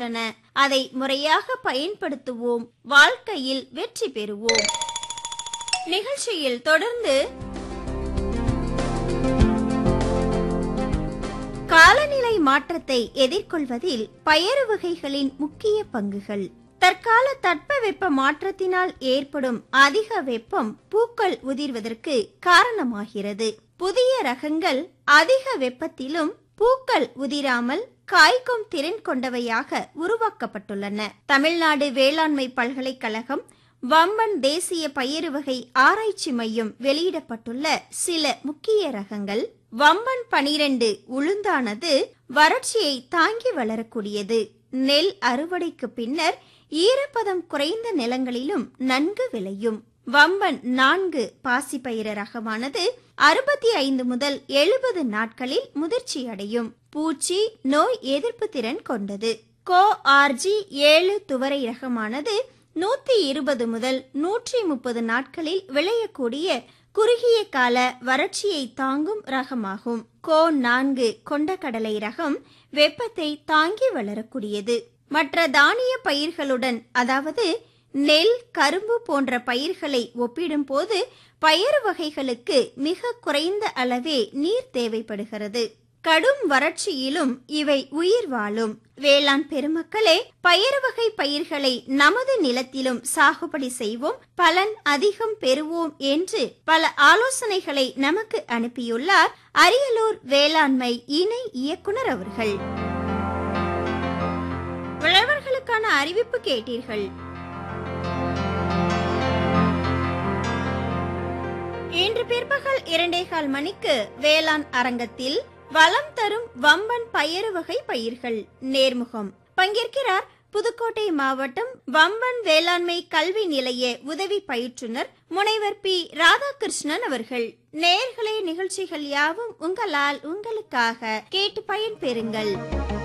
உள்ளன அதை முறையாக பயன்படுத்துவோம் வாழ்க்கையில் வெற்றி பெறுவோம் நிகழ்ச்சியில் தொடர்ந்து காலநிலை மாற்றத்தை எதிர்கொள்வதில் பயறு வகைகளின் முக்கிய பங்குகள் தற்கால தட்பவெப்ப மாற்றத்தினால் ஏற்படும் அதிக வெப்பம் பூக்கள் உதிர்வதற்கு காரணமாகிறது புதிய ரகங்கள் அதிக வெப்பத்திலும் பூக்கள் உதிராமல் காய்க்கும் திறன் கொண்டவையாக உருவாக்கப்பட்டுள்ளன தமிழ்நாடு வேளாண்மை பல்கலைக்கழகம் வம்பன் தேசிய பயிறு வகை ஆராய்ச்சி மையம் வெளியிடப்பட்டுள்ள சில முக்கிய ரகங்கள் வம்பன் பனிரெண்டு உளுந்தானது வறட்சியை தாங்கி வளரக்கூடியது நெல் அறுவடைக்கு பின்னர் ஈரப்பதம் குறைந்த நிலங்களிலும் நன்கு விளையும் வம்பன் நான்கு பாசிப்பயிர ரகமானது அறுபத்தி ஐந்து முதல் எழுபது நாட்களில் முதிர்ச்சி அடையும் பூச்சி நோய் எதிர்ப்பு திறன் கொண்டது கோ ஆர்ஜி ஏழு துவரை ரகமானது நூத்தி இருபது முதல் நூற்றி முப்பது நாட்களில் விளையக்கூடிய குறுகிய கால வறட்சியை தாங்கும் ரகமாகும் கோ நான்கு கொண்டக்கடலை ரகம் வெப்பத்தை தாங்கி வளரக்கூடியது மற்ற தானிய பயிர்களுடன் அதாவது நெல் கரும்பு போன்ற பயிர்களை ஒப்பிடும்போது பயறு வகைகளுக்கு மிக குறைந்த அளவே நீர் தேவைப்படுகிறது கடும் வறட்சியிலும் இவை உயிர் வாழும் வேளாண் பெருமக்களே பயறு வகை பயிர்களை நமது நிலத்திலும் சாகுபடி செய்வோம் பலன் அதிகம் பெறுவோம் என்று பல ஆலோசனைகளை நமக்கு அனுப்பியுள்ளார் அரியலூர் வேளாண்மை இணை இயக்குனர் அவர்கள் விளைவர்களுக்கான அறிவிப்பு கேட்டீர்கள் இன்று பிற்பகல் இரண்டே கால் மணிக்கு வேளாண் அரங்கத்தில் வளம் தரும் வம்பன் பயறு வகை பயிர்கள் நேர்முகம் பங்கேற்கிறார் புதுக்கோட்டை மாவட்டம் வம்பன் வேளாண்மை கல்வி நிலைய உதவி பயிற்றுனர் முனைவர் பி ராதாகிருஷ்ணன் அவர்கள் நேர்களே நிகழ்ச்சிகள் யாவும் உங்களால் உங்களுக்காக கேட்டு பயன்பெறுங்கள்